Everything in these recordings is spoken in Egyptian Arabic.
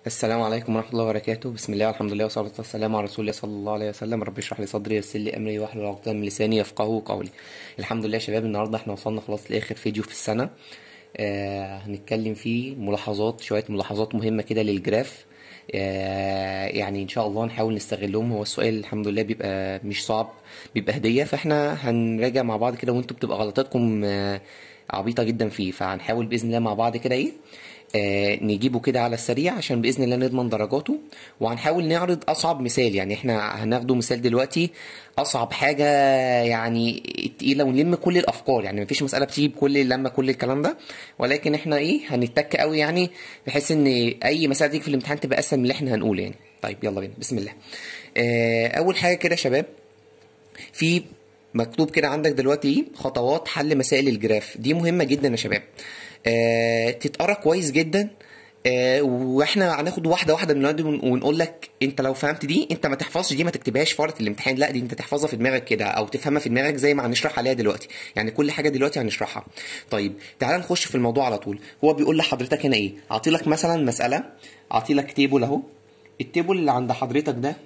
السلام عليكم ورحمة الله وبركاته بسم الله والحمد لله والصلاة والسلام على رسول الله صلى الله عليه وسلم رب اشرح لي صدري ويسر لي أمري واحلل عقدة من لساني يفقهوا قولي الحمد لله يا شباب النهاردة احنا وصلنا خلاص لآخر فيديو في السنة آه هنتكلم فيه ملاحظات شوية ملاحظات مهمة كده للجراف آه يعني ان شاء الله نحاول نستغلهم هو السؤال الحمد لله بيبقى مش صعب بيبقى هدية فاحنا هنراجع مع بعض كده وانتوا بتبقى غلطاتكم آه عبيطة جدا فيه فهنحاول بإذن الله مع بعض كده ايه آه نجيبه كده على السريع عشان باذن الله نضمن درجاته وهنحاول نعرض اصعب مثال يعني احنا هناخده مثال دلوقتي اصعب حاجه يعني تقيله ونلم كل الافكار يعني مفيش مساله بتيجي بكل لما كل الكلام ده ولكن احنا ايه هنتك قوي يعني بحيث ان اي مساله تيجي في الامتحان تبقى اسهل من اللي احنا هنقوله يعني طيب يلا بينا بسم الله آه اول حاجه كده يا شباب في مكتوب كده عندك دلوقتي خطوات حل مسائل الجراف دي مهمه جدا يا شباب آه تتقرا كويس جدا آه واحنا هناخد واحده واحده من الوقت ونقول لك انت لو فهمت دي انت ما تحفظش دي ما تكتبهاش في ورقه الامتحان لا دي انت تحفظها في دماغك كده او تفهمها في دماغك زي ما هنشرح عليها دلوقتي يعني كل حاجه دلوقتي هنشرحها طيب تعال نخش في الموضوع على طول هو بيقول لحضرتك هنا ايه اعطي لك مثلا مساله اعطي لك تيبل اهو التيبل اللي عند حضرتك ده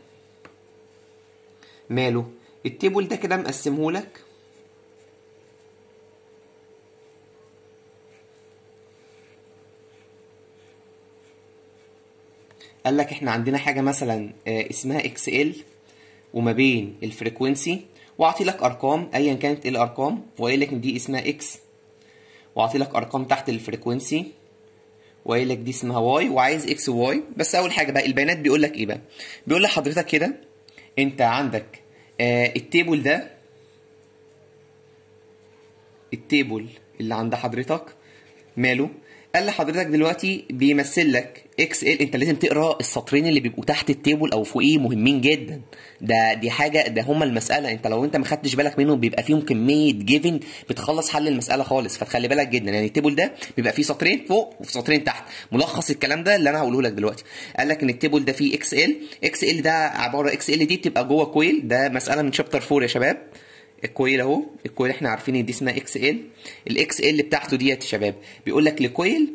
ماله التيبل ده كده مقسمه لك قال لك احنا عندنا حاجه مثلا اسمها اكس ال وما بين الفريكوينسي واعطي لك ارقام ايا كانت ايه الارقام وقايل لك ان دي اسمها اكس واعطي لك ارقام تحت الفريكوينسي وقايل لك دي اسمها واي وعايز اكس وواي بس اول حاجه بقى البيانات بيقول لك ايه بقى بيقول لحضرتك كده انت عندك آه التيبل ده التيبل اللي عند حضرتك ماله قال لحضرتك دلوقتي بيمثل لك اكس ال انت لازم تقرا السطرين اللي بيبقوا تحت التيبل او فوقيه مهمين جدا ده دي حاجه ده هما المساله انت لو انت ما خدتش بالك منهم بيبقى فيهم كميه جيفن بتخلص حل المساله خالص فتخلي بالك جدا يعني التيبل ده بيبقى فيه سطرين فوق وفي سطرين تحت ملخص الكلام ده اللي انا هقوله لك دلوقتي قال لك ان التيبل ده فيه اكس ال اكس ال ده عباره اكس ال دي بتبقى جوه كويل ده مساله من شابتر 4 يا شباب الكويل اهو الكويل احنا عارفين ان دي اسمها اكس ال الاكس ال بتاعته ديت يا شباب بيقول لك لكويل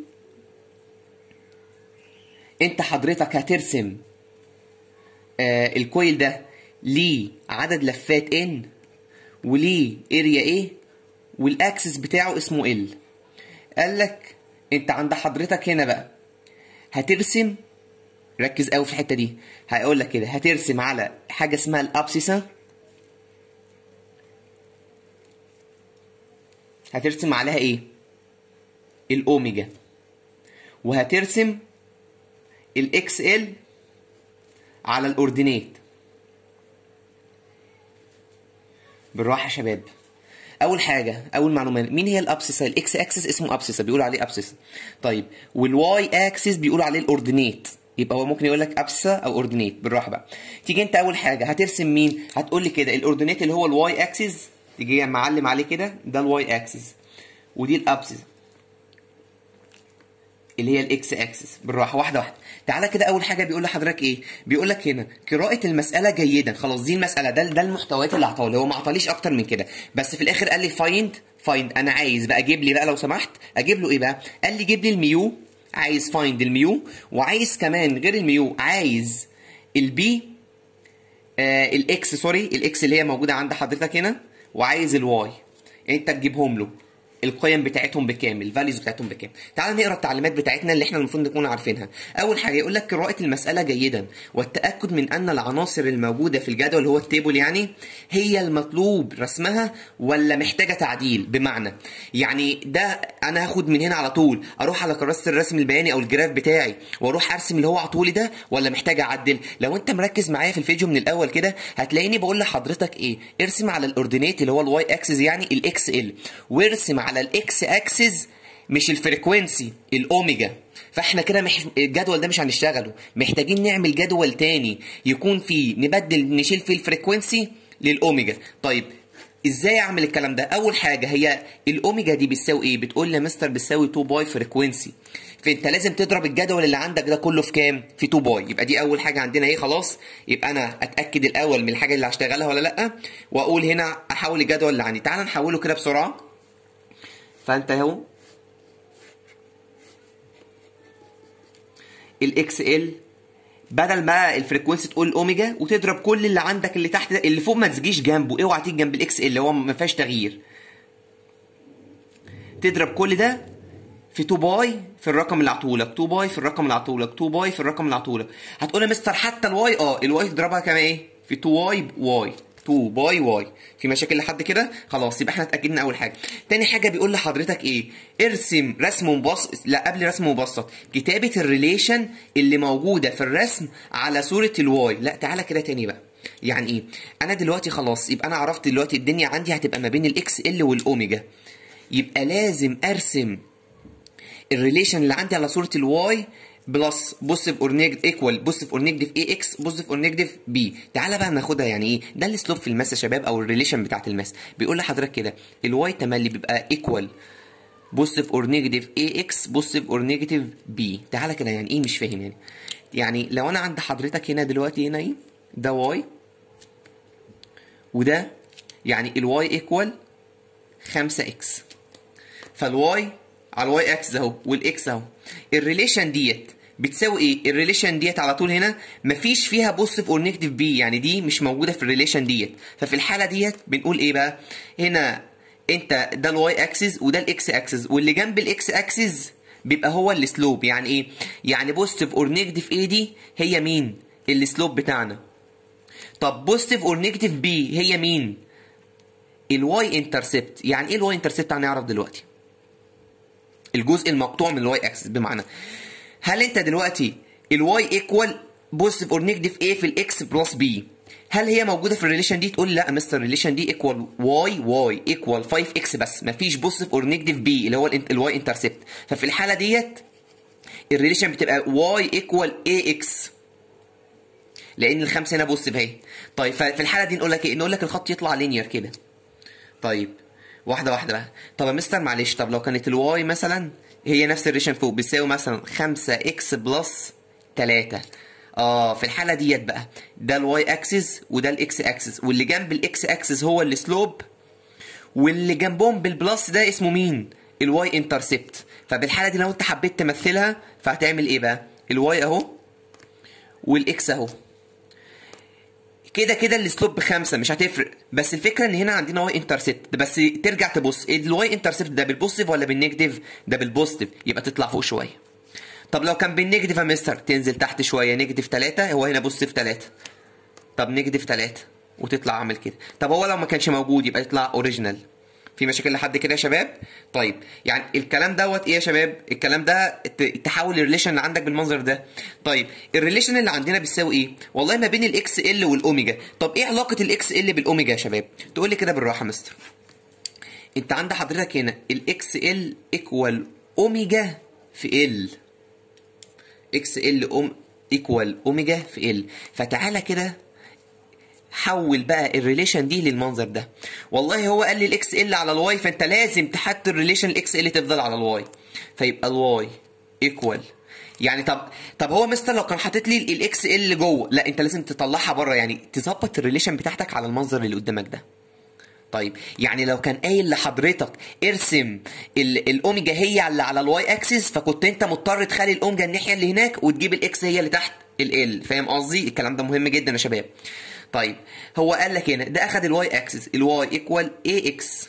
انت حضرتك هترسم آه الكويل ده ليه عدد لفات ان وليه اريا ايه والاكسس بتاعه اسمه ال قال لك انت عند حضرتك هنا بقى هترسم ركز قوي في الحته دي هيقول لك كده هترسم على حاجه اسمها الابسيسه هترسم عليها ايه الاوميجا وهترسم الاكس ال على الاوردينيت بالراحه يا شباب اول حاجه اول معلومه مين هي الابسيسه الاكس اكسس اسمه ابسيسه بيقولوا عليه ابسيسه طيب والواي اكسس بيقولوا عليه الاوردينيت يبقى هو ممكن يقول لك ابسا او اوردينيت بالراحه بقى تيجي انت اول حاجه هترسم مين هتقول لي كده الاوردينيت اللي هو الواي اكسس تيجي معلم عليه كده ده الواي اكسس ودي الابسس اللي هي الاكس اكسس بالراحه واحده واحده تعالى كده اول حاجه بيقول لحضرتك ايه بيقول لك هنا قراءه المساله جيدا خلاص دي المساله ده ده المحتويات اللي عطاها هو ما عطاليش اكتر من كده بس في الاخر قال لي فايند فايند انا عايز بقى اجيب لي بقى لو سمحت اجيب له ايه بقى قال لي جيب لي الميو عايز فايند الميو وعايز كمان غير الميو عايز البي آه الاكس سوري الاكس اللي هي موجوده عند حضرتك هنا وعايز الواي انت تجيبهم له القيم بتاعتهم بكام الفاليوز بتاعتهم بكام تعال نقرا التعليمات بتاعتنا اللي احنا المفروض نكون عارفينها اول حاجه يقول لك قراءه المساله جيدا والتاكد من ان العناصر الموجوده في الجدول اللي هو التيبل يعني هي المطلوب رسمها ولا محتاجه تعديل بمعنى يعني ده انا هاخد من هنا على طول اروح على كراسه الرسم البياني او الجراف بتاعي واروح ارسم اللي هو عطولي ده ولا محتاج اعدل لو انت مركز معايا في الفيديو من الاول كده هتلاقيني بقول لحضرتك ايه ارسم على الاوردينيت اللي هو الواي اكسس يعني الاكس ال وارسم على الاكس اكسس مش الفريكوينسي الاوميجا فاحنا كده مح... الجدول ده مش هنشتغله محتاجين نعمل جدول تاني يكون فيه نبدل نشيل فيه الفريكوينسي للاوميجا طيب ازاي اعمل الكلام ده اول حاجه هي الاوميجا دي بتساوي ايه بتقول لي مستر بتساوي 2 باي فريكوينسي فانت لازم تضرب الجدول اللي عندك ده كله في كام في 2 باي يبقى دي اول حاجه عندنا ايه خلاص يبقى انا اتاكد الاول من الحاجه اللي هشتغلها ولا لا واقول هنا احول الجدول اللي عندي تعال نحوله كده بسرعه فانت اهو الاكس ال بدل ما الفريكونسي تقول اوميجا وتضرب كل اللي عندك اللي تحت ده اللي فوق ما تجيش جنبه اوعى تيجي جنب الاكس ال اللي هو ما فيهاش تغيير تضرب كل ده في 2 باي في الرقم اللي عطولك 2 باي في الرقم اللي عطولك 2 باي في الرقم اللي عطولك هتقول يا مستر حتى الواي اه الواي تضربها كمان ايه في 2 واي واي 2 باي واي في مشاكل لحد كده خلاص يبقى احنا اتاكدنا اول حاجه تاني حاجه بيقول لحضرتك ايه ارسم رسم مبسط لا قبل رسم مبسط كتابه الريليشن اللي موجوده في الرسم على صوره الواي لا تعالى كده تاني بقى يعني ايه انا دلوقتي خلاص يبقى انا عرفت دلوقتي الدنيا عندي هتبقى ما بين الاكس ال والاوميجا يبقى لازم ارسم الريليشن اللي عندي على صوره الواي بلس بوزيتيف اور نيجاتيف ايكوال بوزيتيف اور نيجاتيف اي اكس بوزيتيف اور نيجاتيف بي تعالى بقى ناخدها يعني ايه ده الاسلوب في الماس يا شباب او الريليشن بتاعت الماس بيقول لحضرتك كده الواي تملي بيبقى ايكوال بوزيتيف اور نيجاتيف اي اكس بوزيتيف اور نيجاتيف بي تعالى كده يعني ايه مش فاهم يعني يعني لو انا عند حضرتك هنا دلوقتي هنا ايه ده واي وده يعني الواي ايكوال 5 اكس فالواي على الواي اكس اهو والاكس اهو الريليشن ديت بتساوي ايه الريليشن ديت على طول هنا مفيش فيها بوزيتيف اور نيجاتيف بي يعني دي مش موجوده في الريليشن ديت ففي الحاله ديت بنقول ايه بقى هنا انت ده الواي اكسس وده الاكس اكسس واللي جنب الاكس اكسس بيبقى هو السلوب يعني ايه يعني بوزيتيف اور نيجاتيف ايه دي هي مين السلوب بتاعنا طب بوزيتيف اور نيجاتيف بي هي مين الواي انترسبت يعني ايه الواي انترسبت هنعرف دلوقتي الجزء المقطوع من الواي اكسس بمعنى هل انت دلوقتي الواي ايكوال بوزيتيف اور نيجاتيف ايه في الاكس بلس بي هل هي موجوده في الريليشن دي تقول لي لا مستر الريليشن دي ايكوال واي واي ايكوال 5 اكس بس مفيش بوزيتيف اور نيجاتيف بي اللي هو الواي انترسبت ففي الحاله ديت الريليشن بتبقى واي ايكوال اي اكس لان الخمسه هنا بوزيتيف اهي طيب ففي الحاله دي نقول لك ايه نقول لك الخط يطلع لينير كده طيب واحده واحده بقى طب يا مستر معلش طب لو كانت الواي مثلا هي نفس الريشن فوق بتساوي مثلا 5 اكس بلس 3 اه في الحاله ديت بقى ده الواي اكسس وده الاكس اكسس واللي جنب الاكس اكسس هو السلوب واللي جنبهم بالبلس ده اسمه مين الواي انترسبت فبالحاله دي لو انت حبيت تمثلها فهتعمل ايه بقى الواي اهو والاكس اهو كده كده السلوب بخمسه مش هتفرق بس الفكره ان هنا عندنا واي انترسبت بس ترجع تبص الواي انترسبت ده بالبوزيتيف ولا بالنيجاتيف ده بالبوزيتيف يبقى تطلع فوق شويه طب لو كان بالنيجاتيف يا مستر تنزل تحت شويه نيجاتيف 3 هو هنا بوزيتيف 3 طب نيجاتيف 3 وتطلع عامل كده طب هو لو ما كانش موجود يبقى يطلع اوريجينال في مشاكل لحد كده يا شباب طيب يعني الكلام دوت ايه يا شباب الكلام ده تحول الريليشن اللي عندك بالمنظر ده طيب الريليشن اللي عندنا بيساوي ايه والله ما بين الاكس ال والاوميجا طب ايه علاقه الاكس ال بالاوميجا يا شباب تقول لي كده بالراحه مستر انت عند حضرتك هنا الاكس ال ايكوال اوميجا في ال اكس ال اوم ايكوال اوميجا في ال فتعالى كده حول بقى الريليشن دي للمنظر ده والله هو قال لي الاكس ال على الواي فانت لازم تحط الريليشن الاكس ال تفضل على الواي فيبقى الواي ايكوال يعني طب طب هو مستر لو كان حاطط لي الاكس ال جوه لا انت لازم تطلعها بره يعني تظبط الريليشن بتاعتك على المنظر اللي قدامك ده طيب يعني لو كان قايل لحضرتك ارسم الاوميجا هي اللي على الواي اكسس فكنت انت مضطر تخلي الاوميجا الناحيه اللي هناك وتجيب الاكس هي اللي تحت ال فاهم قصدي الكلام ده مهم جدا يا شباب طيب هو قال لك هنا ده اخد الواي اكسس الواي ايكوال اي اكس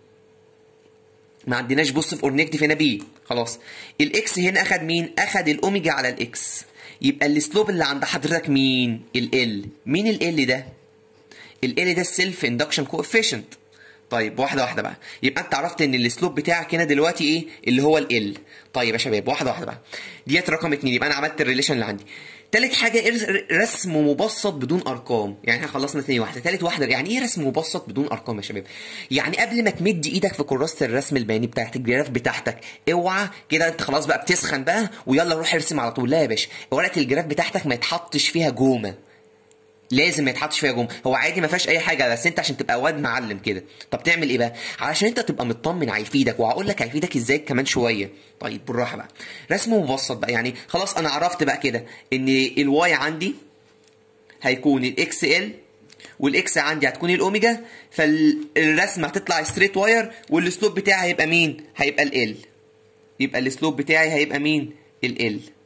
ما عندناش بوزيتيف اور نيجاتيف هنا بي خلاص الاكس هنا اخد مين اخد الاوميجا على الاكس يبقى السلوب اللي عند حضرتك مين ال مين ال ده ال ده السيلف اندكشن كوفيشنت طيب واحده واحده بقى يبقى انت عرفت ان السلوب بتاعك هنا دلوقتي ايه اللي هو ال طيب يا شباب واحده واحده بقى ديت رقم اتنين يبقى انا عملت الريليشن اللي عندي تالت حاجة رسم مبسط بدون أرقام، يعني احنا خلصنا تاني واحدة، تالت واحدة يعني إيه رسم مبسط بدون أرقام يا شباب؟ يعني قبل ما تمد إيدك في كراسة الرسم البياني بتاعت الجراف بتاعتك، اوعى كده أنت خلاص بقى بتسخن بقى ويلا روح ارسم على طول، لا يا باشا، ورقة الجراف بتاعتك ما يتحطش فيها جومة، لازم ما يتحطش فيها جم هو عادي ما فيهاش اي حاجه بس انت عشان تبقى واد معلم كده طب تعمل ايه بقى علشان انت تبقى مطمن هيفيدك وهقول لك هيفيدك ازاي كمان شويه طيب بالراحه بقى رسم مبسط بقى يعني خلاص انا عرفت بقى كده ان الواي عندي هيكون الاكس ال والاكس عندي هتكون الاوميجا فالرسمه هتطلع ستريت واير والسلوب بتاعي هيبقى مين هيبقى ال يبقى السلوب بتاعي هيبقى مين ال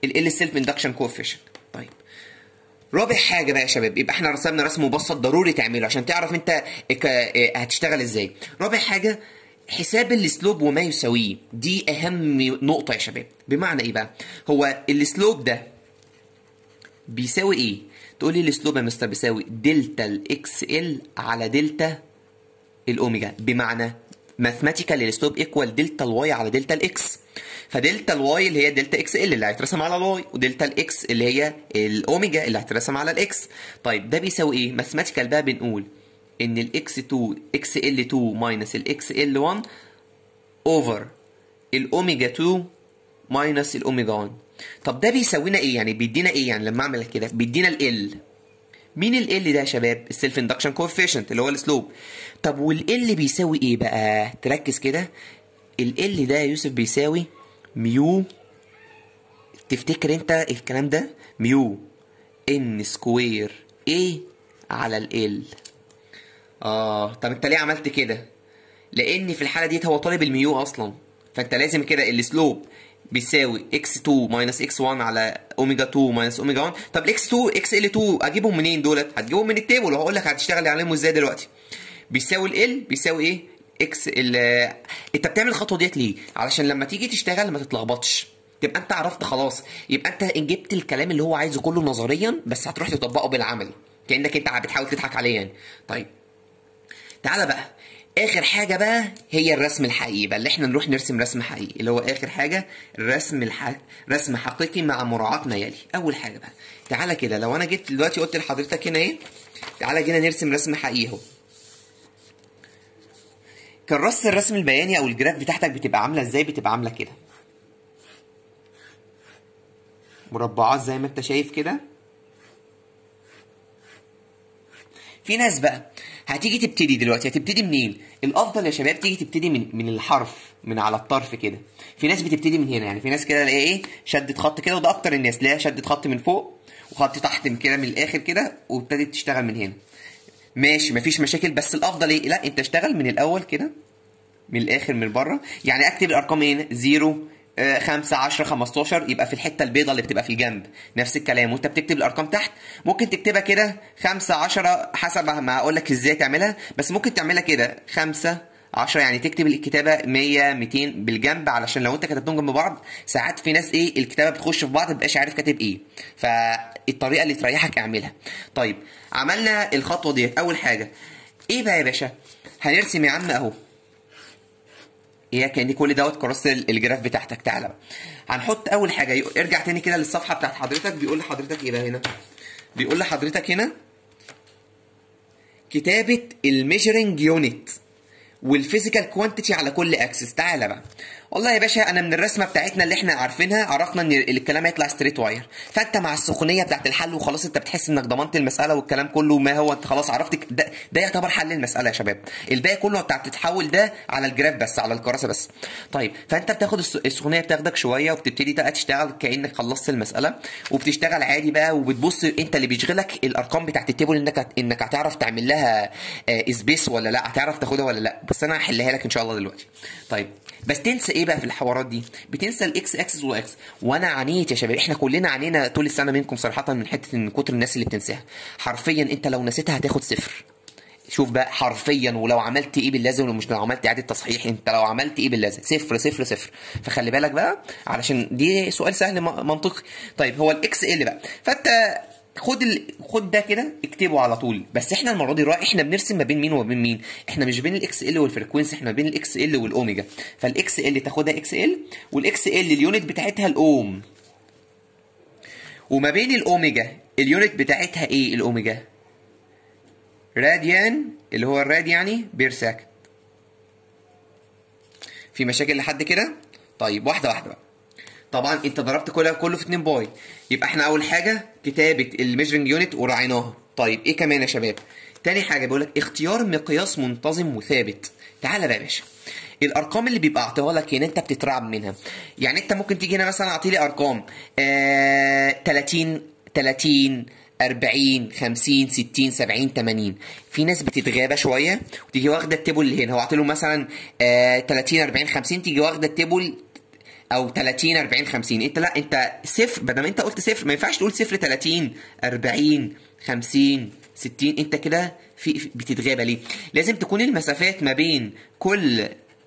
ال L self induction coefficient طيب رابع حاجة بقى يا شباب يبقى احنا رسمنا رسم مبسط ضروري تعمله عشان تعرف انت ك- اه هتشتغل ازاي رابع حاجة حساب السلوب وما يساويه دي اهم نقطة يا شباب بمعنى ايه بقى هو السلوب ده بيساوي ايه تقول لي السلوب يا مستر بيساوي دلتا الاكس ال على دلتا الاوميجا بمعنى ماثماتيكال السلوب ايكوال دلتا الواي على دلتا الاكس فدلتا الواي اللي هي دلتا اكس ال اللي هيترسم على الواي ودلتا الاكس اللي هي الاوميجا اللي هترسم على الاكس طيب ده بيساوي ايه ماثماتيكال بقى بنقول ان الاكس 2 اكس ال 2 ماينس الاكس ال 1 اوفر الاوميجا 2 ماينس الاوميجا 1 طب ده بيساوينا ايه يعني بيدينا ايه يعني لما اعمل كده بيدينا ال مين ال ال ده يا شباب السيلف اندكشن كوفيشنت اللي هو السلوب طب وال ال بيساوي ايه بقى تركز كده ال ال ده يا يوسف بيساوي ميو تفتكر انت الكلام ده ميو ان سكوير ايه على ال ال اه طب انت ليه عملت كده لان في الحاله ديت هو طالب الميو اصلا فانت لازم كده السلوب بيساوي x2 ماينس x1 على اوميجا 2 ماينس اوميجا 1 طب الاكس 2 اكس ال 2 اجيبهم منين دولت هتجيبهم من التيبل وهقول لك هتشتغل عليهم ازاي دلوقتي بيساوي ال بيساوي ايه اكس ال انت بتعمل الخطوه ديت ليه علشان لما تيجي تشتغل ما تتلخبطش تبقى انت عرفت خلاص يبقى انت جبت الكلام اللي هو عايزه كله نظريا بس هتروح تطبقه بالعملي كانك انت بتحاول تضحك عليه يعني طيب تعالى بقى اخر حاجه بقى هي الرسم الحقيقي بقى اللي احنا نروح نرسم رسم حقيقي اللي هو اخر حاجه الرسم الح... رسم حقيقي مع مراعاه ما يلي اول حاجه بقى تعالى كده لو انا جيت دلوقتي قلت لحضرتك هنا ايه تعالى جينا نرسم رسم حقيقي اهو كراسه الرسم البياني او الجراف بتاعتك بتبقى عامله ازاي بتبقى عامله كده مربعات زي ما انت شايف كده في ناس بقى هتيجي تبتدي دلوقتي هتبتدي منين الافضل يا شباب تيجي تبتدي من من الحرف من على الطرف كده في ناس بتبتدي من هنا يعني في ناس كده الاقي ايه شدت خط كده وده اكتر الناس تلاقيها شدت خط من فوق وخط تحت من كده من الاخر كده وابتدت تشتغل من هنا ماشي مفيش مشاكل بس الافضل ايه لا انت اشتغل من الاول كده من الاخر من بره يعني اكتب الارقام هنا 0 5 10 15 يبقى في الحته البيضاء اللي بتبقى في الجنب نفس الكلام وانت بتكتب الارقام تحت ممكن تكتبها كده 5 10 حسب ما اقول لك ازاي تعملها بس ممكن تعملها كده 5 10 يعني تكتب الكتابه 100 200 بالجنب علشان لو انت كتبتهم جنب بعض ساعات في ناس ايه الكتابه بتخش في بعض مبقاش عارف كاتب ايه فالطريقه اللي تريحك اعملها طيب عملنا الخطوه ديت اول حاجه ايه بقى يا باشا هنرسم يا عم اهو هي كان كل دوت كراسه الجراف بتاعتك تعالى بقى هنحط اول حاجه ارجع تاني كده للصفحه بتاعت حضرتك بيقول لحضرتك ايه بقى هنا بيقول لحضرتك هنا كتابه الميجرنج يونت والفيزيكال كوانتيتي على كل اكسس تعالى بقى والله يا باشا انا من الرسمه بتاعتنا اللي احنا عارفينها عرفنا ان الكلام هيطلع ستريت واير فانت مع السخونيه بتاعت الحل وخلاص انت بتحس انك ضمنت المساله والكلام كله ما هو انت خلاص عرفت ده, ده يعتبر حل المساله يا شباب الباقي كله بتاع تتحول ده على الجراف بس على الكراسه بس طيب فانت بتاخد السخونيه بتاخدك شويه وبتبتدي بقى تشتغل كانك خلصت المساله وبتشتغل عادي بقى وبتبص انت اللي بيشغلك الارقام بتاعت التيبل انك انك هتعرف تعمل لها سبيس ولا لا هتعرف تاخدها ولا لا بس انا هحلها لك ان شاء الله دلوقتي طيب بس تنسى ايه بقى في الحوارات دي بتنسى الاكس اكسس واكس وانا عانيت يا شباب احنا كلنا عانينا طول السنه منكم صراحه من حته ان كتر الناس اللي بتنساها حرفيا انت لو نسيتها هتاخد صفر شوف بقى حرفيا ولو عملت ايه باللازم ولو مش لو عملت اعاده تصحيح انت لو عملت ايه باللازم صفر صفر صفر فخلي بالك بقى علشان دي سؤال سهل منطقي طيب هو الاكس ال بقى فانت خد ال... خد ده كده اكتبه على طول بس احنا المره دي رايح احنا بنرسم ما بين مين وما بين مين احنا مش بين الاكس ال والفريكوينسي احنا بين الاكس ال والاوميجا فالاكس ال تاخدها اكس ال والاكس ال اليونت بتاعتها الاوم وما بين الاوميجا اليونت بتاعتها ايه الاوميجا راديان اللي هو الراد يعني بير سكند في مشاكل لحد كده طيب واحده واحده بقى طبعا انت ضربت كله كله في 2 باي يبقى احنا اول حاجه كتابه الميجرنج يونت وراعيناها طيب ايه كمان يا شباب تاني حاجه بيقول لك اختيار مقياس منتظم وثابت تعالى بقى يا باشا الارقام اللي بيبقى اعطيها لك هنا انت بتترعب منها يعني انت ممكن تيجي هنا مثلا اعطي لي ارقام آه 30 30 40 50 60 70 80 في ناس بتتغابى شويه وتيجي واخده التيبل اللي هنا هو اعطي له مثلا آه 30 40 50 تيجي واخده التيبل او 30 40 50 انت لا انت صفر بدل ما انت قلت صفر ما ينفعش تقول صفر 30 40 50 60 انت كده في في- بتتغابى ليه لازم تكون المسافات ما بين كل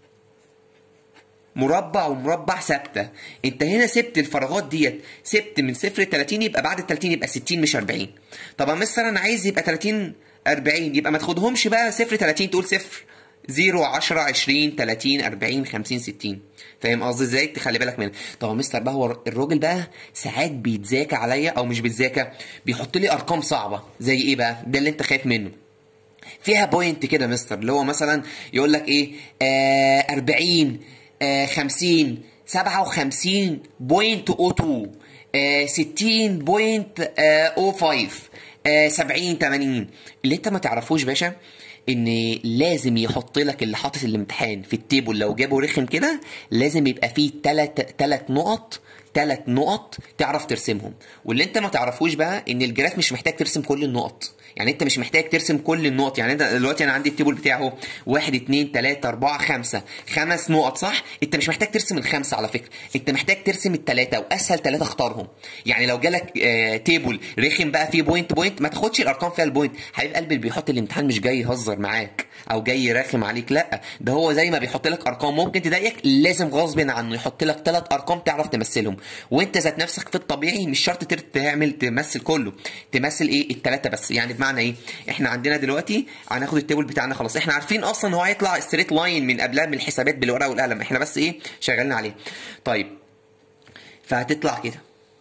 مربع ومربع ثابته انت هنا سبت الفراغات ديت سبت من صفر ل 30 يبقى بعد ال 30 يبقى 60 مش 40 طب يا مستر انا عايز يبقى 30 40 يبقى ما تاخدهمش بقى صفر 30 تقول صفر 0 10 20 30 40 50 60 فاهم قصدي ازاي تخلي بالك منها طب يا مستر بقى هو الراجل بقى ساعات بيتذاكى عليا او مش بيتذاكى بيحط لي ارقام صعبه زي ايه بقى ده اللي انت خايف منه فيها بوينت كده مستر اللي هو مثلا يقول لك ايه آه 40 آه 50 57 بوينت او 2 آه 60 بوينت او 5 آه 70 80 اللي انت ما تعرفوش باشا ان لازم يحط لك اللي حاطط الامتحان في التيبل لو جابه رخم كده لازم يبقى فيه تلات تلات نقط ثلاث نقط تعرف ترسمهم واللي انت ما تعرفوش بقى ان الجراف مش محتاج ترسم كل النقط يعني انت مش محتاج ترسم كل النقط يعني انت دلوقتي انا عندي التيبل بتاعه واحد اتنين تلاتة اربعة خمسة خمس نقط صح انت مش محتاج ترسم الخمسة على فكرة انت محتاج ترسم التلاتة واسهل تلاتة اختارهم يعني لو جالك آه تيبل رخم بقى فيه بوينت بوينت ما تاخدش الارقام فيها البوينت حبيب قلبي اللي بيحط الامتحان مش جاي يهزر معاك او جاي يرخم عليك لا ده هو زي ما بيحط لك ارقام ممكن تضايقك لازم غصب عنه يحط لك ثلاث ارقام تعرف تمثلهم وانت ذات نفسك في الطبيعي مش شرط تر- تعمل تمثل كله تمثل ايه الثلاثه بس يعني بمعنى ايه احنا عندنا دلوقتي هناخد التيبل بتاعنا خلاص احنا عارفين اصلا هو هيطلع ستريت لاين من قبلها من الحسابات بالورقه والقلم احنا بس ايه شغالين عليه طيب فهتطلع كده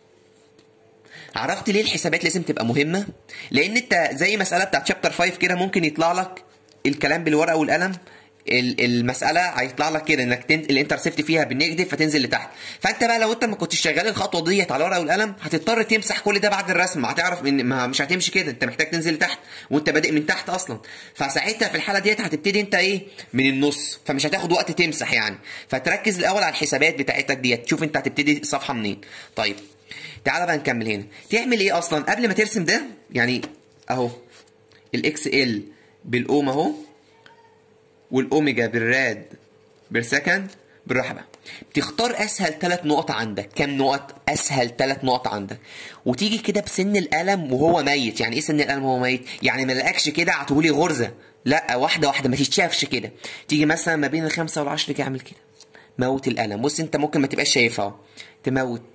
عرفت ليه الحسابات لازم تبقى مهمه لان انت زي مساله بتاعت شابتر 5 كده ممكن يطلع لك الكلام بالورقه والقلم ال- المساله هيطلع لك كده انك تن... الانترسبت فيها بالنيجاتيف فتنزل لتحت فانت بقى لو انت ما كنتش شغال الخطوه ديت على الورقه والقلم هتضطر تمسح كل ده بعد الرسم هتعرف ان ما مش هتمشي كده انت محتاج تنزل لتحت وانت بادئ من تحت اصلا فساعتها في الحاله ديت هتبتدي انت ايه من النص فمش هتاخد وقت تمسح يعني فتركز الاول على الحسابات بتاعتك ديت تشوف انت هتبتدي الصفحه منين طيب تعالى بقى نكمل هنا تعمل ايه اصلا قبل ما ترسم ده يعني اهو الاكس ال بالاوم اهو والاوميجا بالراد بالسكند بالراحه بقى تختار اسهل ثلاث نقط عندك كام نقط اسهل ثلاث نقط عندك وتيجي كده بسن القلم وهو ميت يعني ايه سن القلم وهو ميت يعني ما لقاكش كده عطولي غرزه لا واحده واحده ما تتشافش كده تيجي مثلا ما بين الخمسه والعشره كده اعمل كده موت القلم بص انت ممكن ما تبقاش شايفها اهو. تموت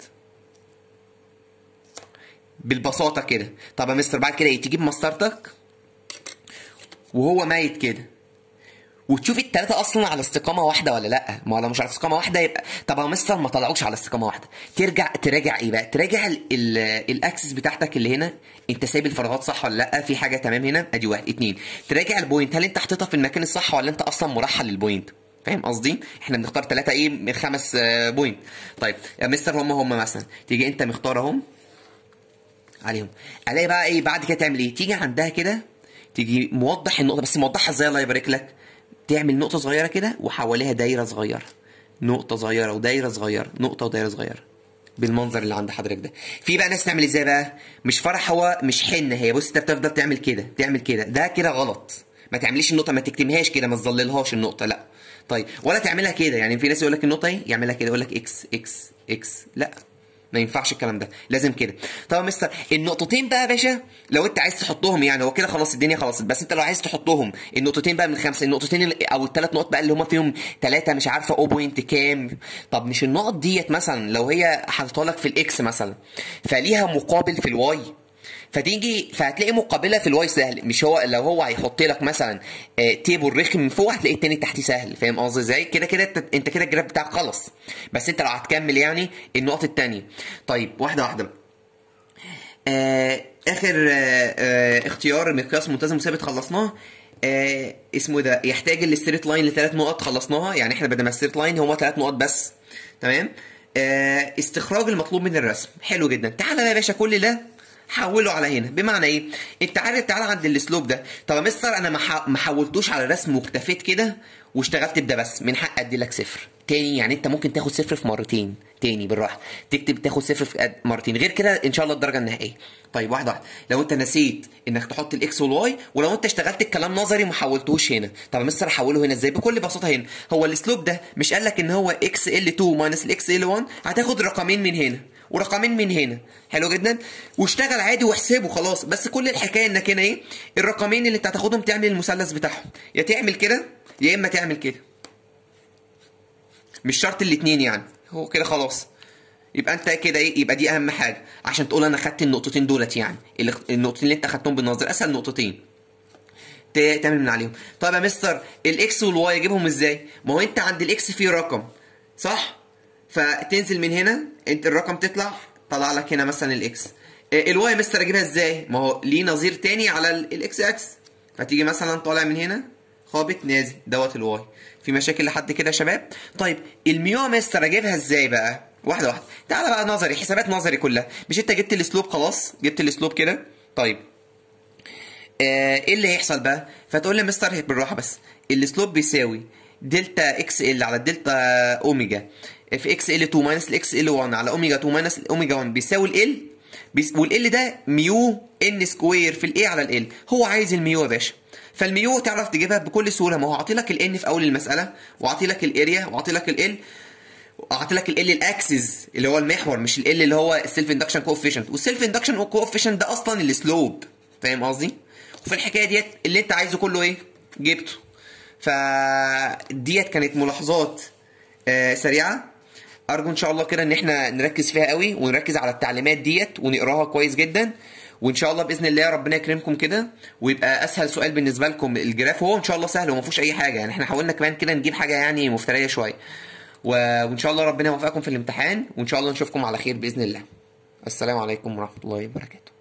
بالبساطه كده طب يا مستر بعد كده ايه تجيب مسطرتك وهو ميت كده وتشوف التلاتة اصلا على استقامه واحده ولا لا ما هو لو مش على استقامه واحده يبقى طب يا مستر ما طلعوش على استقامه واحده ترجع تراجع ايه بقى تراجع ال- ال- الاكسس بتاعتك اللي هنا انت سايب الفراغات صح ولا لا في حاجه تمام هنا ادي واحد اتنين تراجع البوينت هل انت حاططها في المكان الصح ولا انت اصلا مرحل للبوينت فاهم قصدي احنا بنختار ثلاثة ايه من خمس آه، بوينت طيب يا مستر هم هم مثلا تيجي انت مختار اهم عليهم الاقي بقى ايه بعد كده تعمل ايه تيجي عندها كده تيجي موضح النقطه بس موضحها ازاي الله يبارك لك تعمل نقطه صغيره كده وحواليها دايره صغيره نقطه صغيره ودايره صغيره نقطه ودايره صغيره بالمنظر اللي عند حضرتك ده في بقى ناس تعمل ازاي بقى مش فرح هو مش حنه هي بص انت بتفضل تعمل كده تعمل كده ده كده غلط ما تعمليش النقطه ما تكتمهاش كده ما تظللهاش النقطه لا طيب ولا تعملها كده يعني في ناس يقول لك النقطه ايه يعملها كده يقول لك اكس اكس اكس لا ما ينفعش الكلام ده لازم كده طب يا مستر النقطتين بقى يا باشا لو انت عايز تحطهم يعني هو كده خلاص الدنيا خلصت بس انت لو عايز تحطهم النقطتين بقى من خمسه النقطتين ال- او الثلاث نقط بقى اللي هم فيهم ثلاثه مش عارفه او بوينت كام طب مش النقط ديت مثلا لو هي حاططها لك في الاكس مثلا فليها مقابل في الواي فتيجي فهتلاقي مقابله في الواي سهل مش هو لو هو هيحط لك مثلا آه، تيبل رخم من فوق هتلاقي التاني تحتيه سهل فاهم قصدي ازاي كده كده انت انت كده الجراف بتاعك خلص بس انت لو هتكمل يعني النقط التانية طيب واحده واحده بقى. آه اخر آه آه اختيار مقياس منتظم وثابت خلصناه آه اسمه ده يحتاج الستريت لاين لثلاث نقط خلصناها يعني احنا بدل ما الستريت لاين هو ثلاث نقط بس تمام آه استخراج المطلوب من الرسم حلو جدا تعالى بقى يا باشا كل ده حوله على هنا بمعنى ايه انت عارف تعالى عند الاسلوب ده طب يا مستر انا ما ح- ما حولتوش على الرسم واكتفيت كده واشتغلت بده بس من حق ادي لك صفر تاني يعني انت ممكن تاخد صفر في مرتين تاني بالراحه تكتب تاخد صفر في قد- مرتين غير كده ان شاء الله الدرجه النهائيه طيب واحده واحده لو انت نسيت انك تحط الاكس والواي ولو انت اشتغلت الكلام نظري ما حولتوش هنا طب يا مستر احوله هنا ازاي بكل بساطه هنا هو الاسلوب ده مش قال لك ان هو اكس ال 2 ماينس الاكس ال 1 هتاخد رقمين من هنا ورقمين من هنا حلو جدا واشتغل عادي واحسبه خلاص بس كل الحكايه انك هنا ايه الرقمين اللي انت هتاخدهم تعمل المثلث بتاعهم يا تعمل كده يا اما تعمل كده مش شرط الاتنين يعني هو كده خلاص يبقى انت كده ايه يبقى دي اهم حاجه عشان تقول انا خدت النقطتين دولت يعني اللي- النقطتين اللي انت خدتهم بالنظر اسهل نقطتين ت- تعمل من عليهم طيب يا مستر الاكس والواي اجيبهم ازاي ما هو انت عند الاكس فيه رقم صح فتنزل من هنا انت الرقم تطلع طلع لك هنا مثلا الاكس اه، الواي يا مستر اجيبها ازاي ما هو ليه نظير تاني على ال- الاكس اكس فتيجي مثلا طالع من هنا خابط نازل دوت الواي في مشاكل لحد كده يا شباب طيب الميو يا مستر اجيبها ازاي بقى واحده واحده تعالى بقى نظري حسابات نظري كلها مش انت جبت الاسلوب خلاص جبت الاسلوب كده طيب آه، ايه اللي هيحصل بقى فتقول لي مستر بالراحه بس السلوب بيساوي دلتا اكس ال على دلتا اوميجا في اكس ال 2 ماينس الاكس ال 1 على اوميجا 2 ماينس اوميجا 1 بيساوي ال والال ده ميو ان سكوير في الاي على ال هو عايز الميو يا باشا فالميو تعرف تجيبها بكل سهوله ما هو عاطي لك الان في اول المساله وعاطي لك الاريا وعاطي لك ال اعطي لك ال الاكسس اللي هو المحور مش ال اللي هو السيلف اندكشن كوفيشنت والسيلف اندكشن كوفيشنت ده اصلا السلوب فاهم قصدي وفي الحكايه ديت اللي انت عايزه كله ايه جبته فديت كانت ملاحظات آه سريعه ارجو ان شاء الله كده ان احنا نركز فيها قوي ونركز على التعليمات ديت ونقراها كويس جدا وان شاء الله باذن الله ربنا يكرمكم كده ويبقى اسهل سؤال بالنسبه لكم الجراف هو ان شاء الله سهل وما فيهوش اي حاجه يعني احنا حاولنا كمان كده نجيب حاجه يعني مفتريه شويه و- وان شاء الله ربنا يوفقكم في الامتحان وان شاء الله نشوفكم على خير باذن الله السلام عليكم ورحمه الله وبركاته